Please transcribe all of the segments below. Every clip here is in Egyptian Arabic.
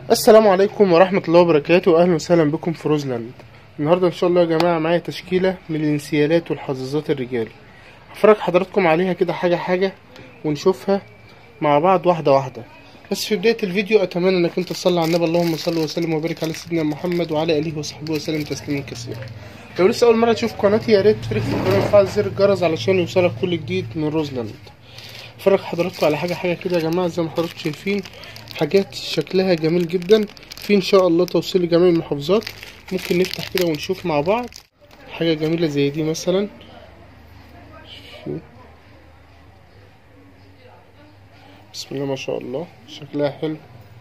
السلام عليكم ورحمة الله وبركاته أهلا وسهلا بكم في روزلاند النهاردة إن شاء الله يا جماعة معايا تشكيلة من الانسيالات والحظاظات الرجالي هفرج حضراتكم عليها كده حاجة حاجة ونشوفها مع بعض واحدة واحدة بس في بداية الفيديو أتمنى إنك أنت تصلي على النبي اللهم صل وسلم وبارك على سيدنا محمد وعلى آله وصحبه وسلم تسليما كثيرا لو لسه أول مرة تشوف قناتي يا ريت تشترك في القناة وتفعل زر الجرس علشان يوصلك كل جديد من روزلاند اتفرج حضراتكم على حاجة حاجة كده يا جماعة زي ما حضراتكم شايفين حاجات شكلها جميل جدا في ان شاء الله توصيل لجميع المحافظات ممكن نفتح كده ونشوف مع بعض حاجة جميلة زي دي مثلا شوف. بسم الله ما شاء الله شكلها حلو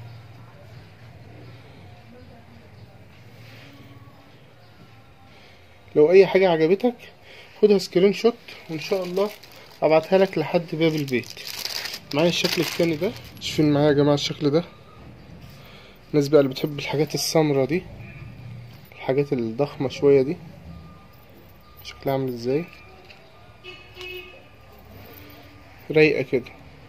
لو اي حاجة عجبتك خدها سكرين شوت وان شاء الله ابعتها لك لحد باب البيت معايا الشكل التاني ده شايفين معايا يا جماعة الشكل ده الناس بقى اللي بتحب الحاجات السمرة دي الحاجات الضخمة شوية دي شكلها عامل ازاي رايقة كده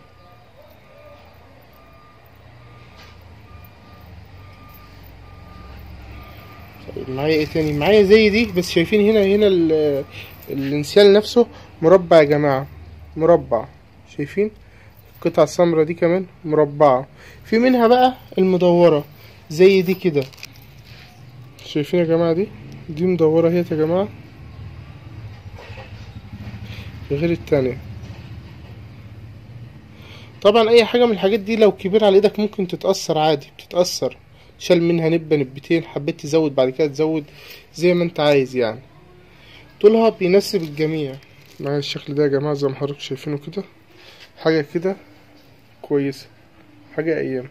طيب معايا ايه تاني معايا زي دي بس شايفين هنا هنا ال- الانسيال نفسه مربع يا جماعة مربع شايفين القطعة السمرة دي كمان مربعة في منها بقى المدورة زي دي كده شايفين يا جماعة دي دي مدورة اهيت يا جماعة غير التانية طبعا اي حاجة من الحاجات دي لو كبير على ايدك ممكن تتأثر عادي بتتأثر شال منها نبة نبتين حبيت تزود بعد كده تزود زي ما انت عايز يعني طولها بيناسب الجميع معايا الشكل ده يا جماعة زي ما حضرتك شايفينه كده حاجة كده كويسة حاجة أيام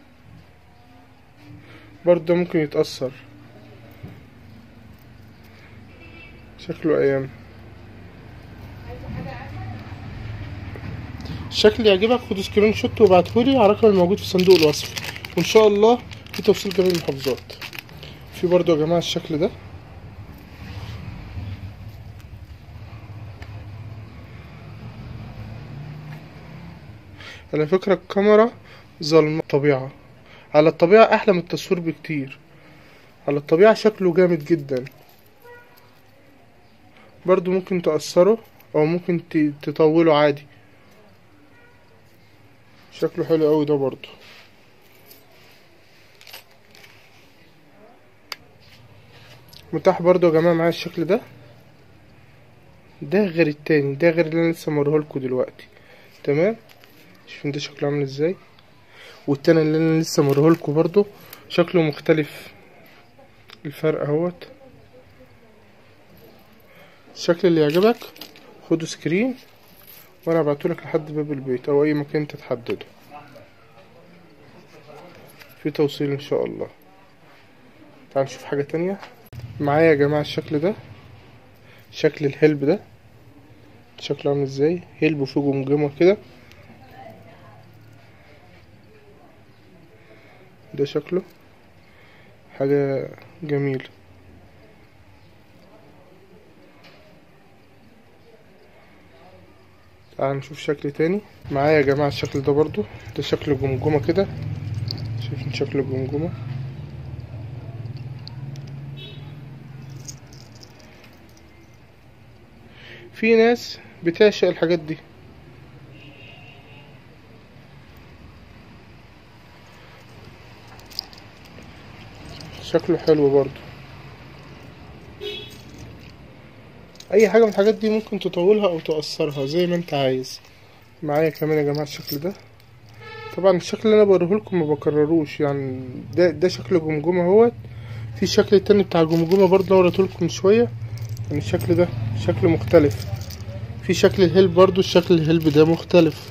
برضه ده ممكن يتأثر شكله أيام الشكل اللي يعجبك خد سكرين شوت وابعتهولي على الرقم الموجود في صندوق الوصف وإن شاء الله في توصيل جميع المحافظات في برضه يا جماعة الشكل ده على فكرة الكاميرا ظلمة طبيعة على الطبيعة أحلى من التصوير بكتير على الطبيعة شكله جامد جدا برضو ممكن تأثره أو ممكن ت- تطوله عادي شكله حلو أوي ده برضو متاح برضو يا جماعة معايا الشكل ده ده غير التاني ده غير اللي انا لسه موريهولكوا دلوقتي تمام شوفين ده شكله عامل ازاي والتاني اللي انا لسه موريهولكوا برضو شكله مختلف الفرق اهوت الشكل اللي يعجبك خده سكرين وانا ابعتهولك لحد باب البيت او اي مكان انت تحدده في توصيل ان شاء الله تعال نشوف حاجة تانية معايا يا جماعة الشكل ده شكل الهلب ده شكله عامل ازاي هلب وفيه جمجمة كده ده شكله حاجة جميلة تعال نشوف شكل تاني معايا يا جماعة الشكل ده برضو ده شكل جمجمة كده شايفين شكل الجمجمة في ناس بتعشق الحاجات دي شكله حلو برضو اي حاجة من الحاجات دي ممكن تطولها او تقصرها زي ما انت عايز معايا كمان يا جماعة الشكل ده طبعا الشكل اللي انا بوريهولكم ما بكرروش يعني ده ده شكل جمجمة اهوت في الشكل التاني بتاع الجمجمة برضه اللي وريتهولكم من شوية يعني الشكل ده شكل مختلف في شكل الهلب برضو الشكل الهلب ده مختلف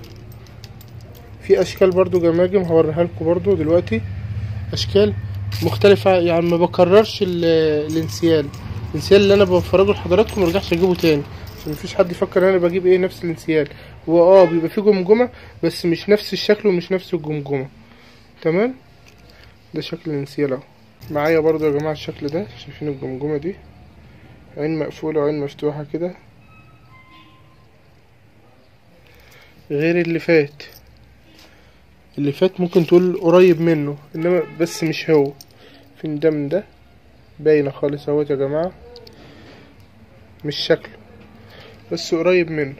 في اشكال برضو جماجم هوريها لكم برضو دلوقتي اشكال مختلفة يعني ما بكررش ال- الانسيال الانسيال اللي انا بفرجه لحضراتكم مرجعش اجيبه تاني عشان مفيش حد يفكر ان انا بجيب ايه نفس الانسيال هو اه بيبقى فيه جمجمة بس مش نفس الشكل ومش نفس الجمجمة تمام ده شكل الانسيال اهو معايا برضو يا جماعة الشكل ده شايفين الجمجمة دي عين مقفولة وعين مفتوحة كده غير اللي فات اللي فات ممكن تقول قريب منه انما بس مش هو فين ده من ده باينة خالص اهوت يا جماعة مش شكله بس قريب منه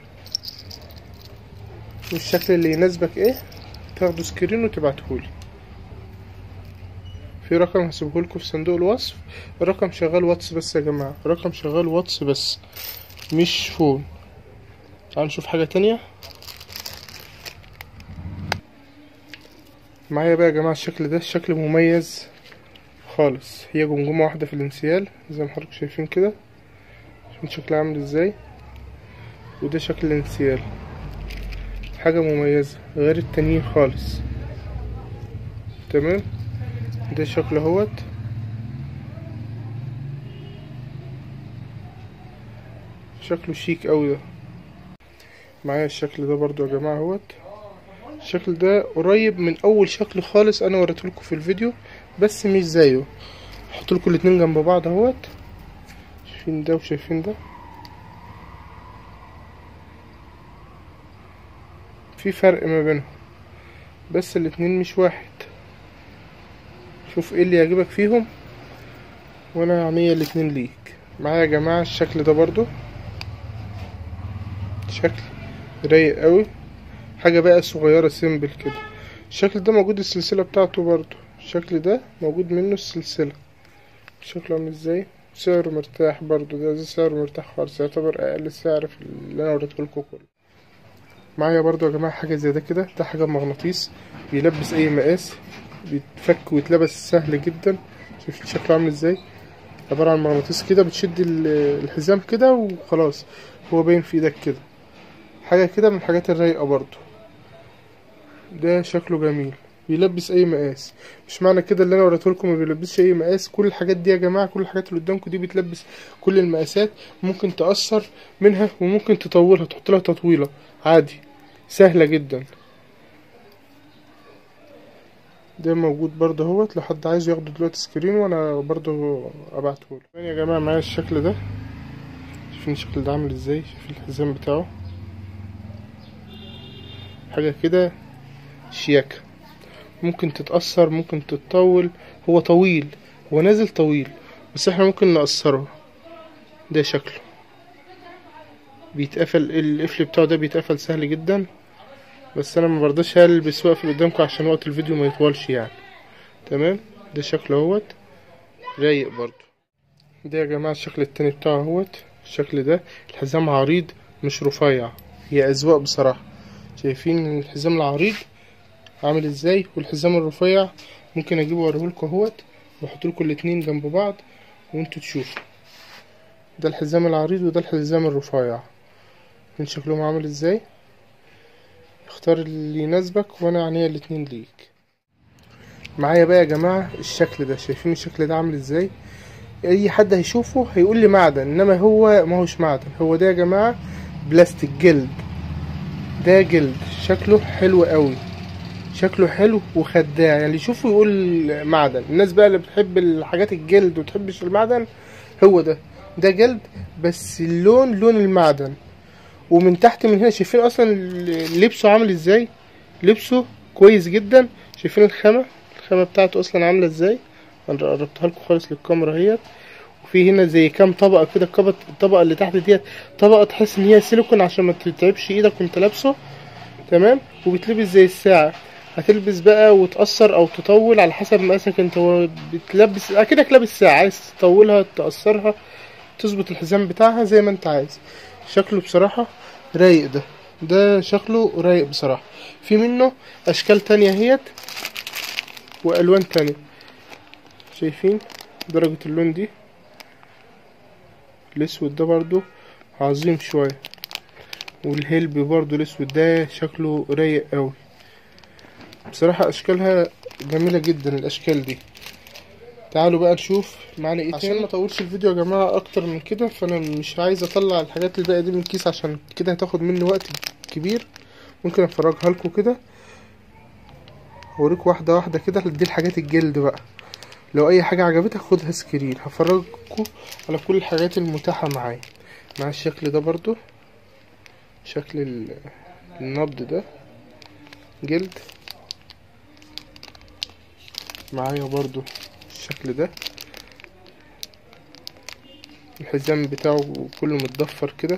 والشكل اللي يناسبك ايه تاخده سكرين وتبعتهولي في رقم هسيبهولكوا في صندوق الوصف الرقم شغال واتس بس يا جماعة الرقم شغال واتس بس مش فون تعالوا نشوف حاجة تانية معايا بقى يا جماعة الشكل ده الشكل مميز خالص هي جمجمة واحدة في الانسيال زي ما حضراتكم شايفين كده شوفين شكلها عامل ازاي وده شكل الانسيال حاجة مميزة غير التانيين خالص تمام ده شكله اهوت شكله شيك اوي ده معايا الشكل ده برضو يا جماعة اهوت الشكل ده قريب من اول شكل خالص انا وريتهولكوا في الفيديو بس مش زيه احطلكوا الاتنين جنب بعض اهوت شايفين ده وشايفين ده في فرق ما بينهم بس الاتنين مش واحد شوف ايه اللي يعجبك فيهم وانا عينيا الاتنين ليك معايا يا جماعة الشكل ده برضو شكل رايق قوي حاجة بقى صغيرة سيمبل كده الشكل ده موجود السلسلة بتاعته برضو الشكل ده موجود منه السلسلة شكله عامل ازاي سعره مرتاح برضو ده, ده سعره مرتاح خالص يعتبر اقل سعر في اللي انا وريتهولكوا كله معايا برضو يا جماعة حاجة زي ده كده ده حاجة مغناطيس بيلبس اي مقاس بيتفك ويتلبس سهل جدا شوف شكله عامل ازاي عبارة عن مغناطيس كده بتشد ال- الحزام كده وخلاص هو باين في ايدك كده حاجة كده من الحاجات الرايقة برضو ده شكله جميل بيلبس اي مقاس مش معنى كده اللي انا وريتهولكم ما بيلبسش اي مقاس كل الحاجات دي يا جماعه كل الحاجات اللي قدامكم دي بتلبس كل المقاسات ممكن تأثر منها وممكن تطولها تحط لها تطويله عادي سهله جدا ده موجود برضه اهوت لو حد عايز ياخده دلوقتي سكرين وانا برضه ابعتهوله يا جماعه معايا الشكل ده شايفين الشكل ده عامل ازاي شايفين الحزام بتاعه حاجه كده شياكه ممكن تتأثر ممكن تتطول هو طويل هو نازل طويل بس احنا ممكن نقصره ده شكله بيتقفل القفل بتاعه ده بيتقفل سهل جدا بس انا ما برضاش البس واقفل قدامكم عشان وقت الفيديو ما يطولش يعني تمام ده شكله اهوت رايق برضو ده يا جماعة الشكل التاني بتاعه اهوت الشكل ده الحزام عريض مش رفيع هي اذواق بصراحة شايفين الحزام العريض عامل ازاي والحزام الرفيع ممكن اجيبه اوريهولكوا اهوت واحط لكم الاتنين جنب بعض وانتوا تشوفوا ده الحزام العريض وده الحزام الرفيع من شكلهم عامل ازاي اختار اللي يناسبك وانا عينيا الاتنين ليك معايا بقى يا جماعة الشكل ده شايفين الشكل ده عامل ازاي اي حد هيشوفه هيقول لي معدن انما هو ما هوش معدن هو ده يا جماعة بلاستيك جلد ده جلد شكله حلو قوي شكله حلو وخداع يعني اللي يشوفه يقول معدن الناس بقى اللي بتحب الحاجات الجلد وتحبش المعدن هو ده ده جلد بس اللون لون المعدن ومن تحت من هنا شايفين اصلا لبسه عامل ازاي لبسه كويس جدا شايفين الخامة الخامة بتاعته اصلا عاملة ازاي انا قربتها لكم خالص للكاميرا اهيت وفي هنا زي كام طبقة كده الطبقة الطبقة اللي تحت ديت طبقة تحس ان هي سيليكون عشان ما تتعبش ايدك وانت لابسه تمام وبتلبس زي الساعة هتلبس بقى وتأثر أو تطول على حسب مقاسك انت هو بتلبس أكنك لابس ساعة عايز تطولها تقصرها تظبط الحزام بتاعها زي ما انت عايز شكله بصراحة رايق ده ده شكله رايق بصراحة في منه أشكال تانية اهيت وألوان تانية شايفين درجة اللون دي الأسود ده برضو عظيم شوية والهلب برضو الأسود ده شكله رايق أوي بصراحة أشكالها جميلة جدا الأشكال دي تعالوا بقى نشوف معانا ايه عشان ما اطولش الفيديو يا جماعة اكتر من كده فانا مش عايز اطلع الحاجات الباقية دي من الكيس عشان كده هتاخد مني وقت كبير ممكن افرجها لكم كده اوريكم واحدة واحدة كده دي الحاجات الجلد بقى لو اي حاجة عجبتك خدها سكرين هفرجكم على كل الحاجات المتاحة معايا مع الشكل ده برضو شكل ال- النبض ده جلد معايا برضو الشكل ده الحزام بتاعه كله متضفر كده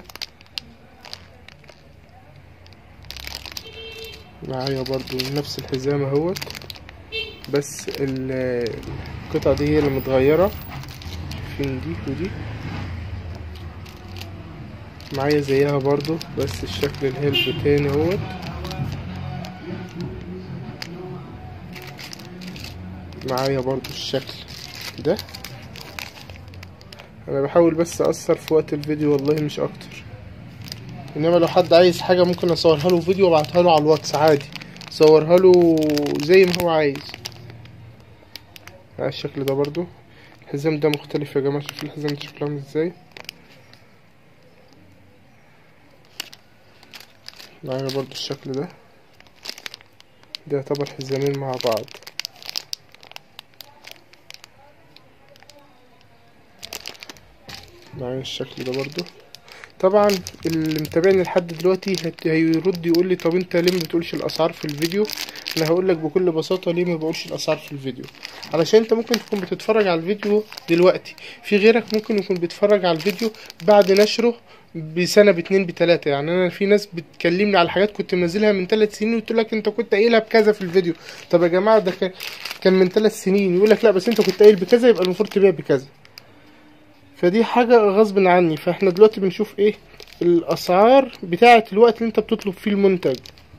معايا برضو نفس الحزام اهوت بس ال- القطعة دي هي اللي متغيرة فين دي ودي معايا زيها برضو بس الشكل الهلب تاني اهوت معايا برضو الشكل ده انا بحاول بس اقصر في وقت الفيديو والله مش اكتر انما لو حد عايز حاجة ممكن اصورها له فيديو وابعتها له على الواتس عادي صورها له زي ما هو عايز على الشكل ده برضو الحزام ده مختلف يا جماعة شوف الحزام ده شكله عامل ازاي معايا برضو الشكل ده ده يعتبر حزامين مع بعض معايا الشكل ده برضو طبعا اللي متابعني لحد دلوقتي هت- هيرد يقول لي طب انت ليه ما بتقولش الاسعار في الفيديو انا هقول لك بكل بساطه ليه ما بقولش الاسعار في الفيديو علشان انت ممكن تكون بتتفرج على الفيديو دلوقتي في غيرك ممكن يكون بيتفرج على الفيديو بعد نشره بسنه باتنين بتلاته يعني انا في ناس بتكلمني على حاجات كنت منزلها من ثلاث سنين وتقول لك انت كنت قايلها بكذا في الفيديو طب يا جماعه ده كان كان من ثلاث سنين يقول لك لا بس انت كنت قايل بكذا يبقى المفروض تبيع بكذا فدي حاجة غصب عني فاحنا دلوقتي بنشوف ايه الاسعار بتاعة الوقت اللي انت بتطلب فيه المنتج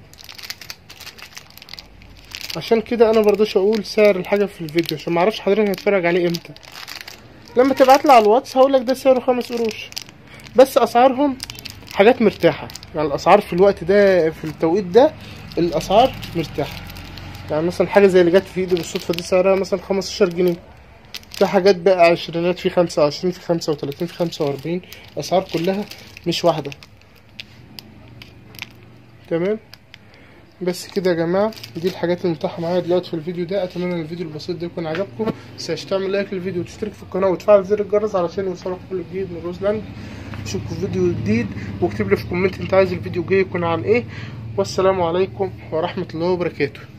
عشان كده انا برضاش اقول سعر الحاجة في الفيديو عشان معرفش حضرتك هتتفرج عليه امتى لما تبعتلي على الواتس هقولك ده سعره خمس قروش بس اسعارهم حاجات مرتاحة يعني الاسعار في الوقت ده في التوقيت ده الاسعار مرتاحة يعني مثلا حاجة زي اللي جت في ايدي بالصدفة دي سعرها مثلا خمستاشر جنيه في حاجات بقى عشرينات في خمسة وعشرين في خمسة وتلاتين في خمسة وأربعين أسعار كلها مش واحدة تمام بس كده يا جماعة دي الحاجات المتاحة معايا دلوقتي في الفيديو ده أتمنى إن الفيديو البسيط ده يكون عجبكم متنساش تعمل لايك للفيديو وتشترك في القناة وتفعل زر الجرس علشان يوصلك كل جديد من روزلاند اشوفكم في فيديو جديد واكتب لي في كومنت انت عايز الفيديو الجاي يكون عن ايه والسلام عليكم ورحمة الله وبركاته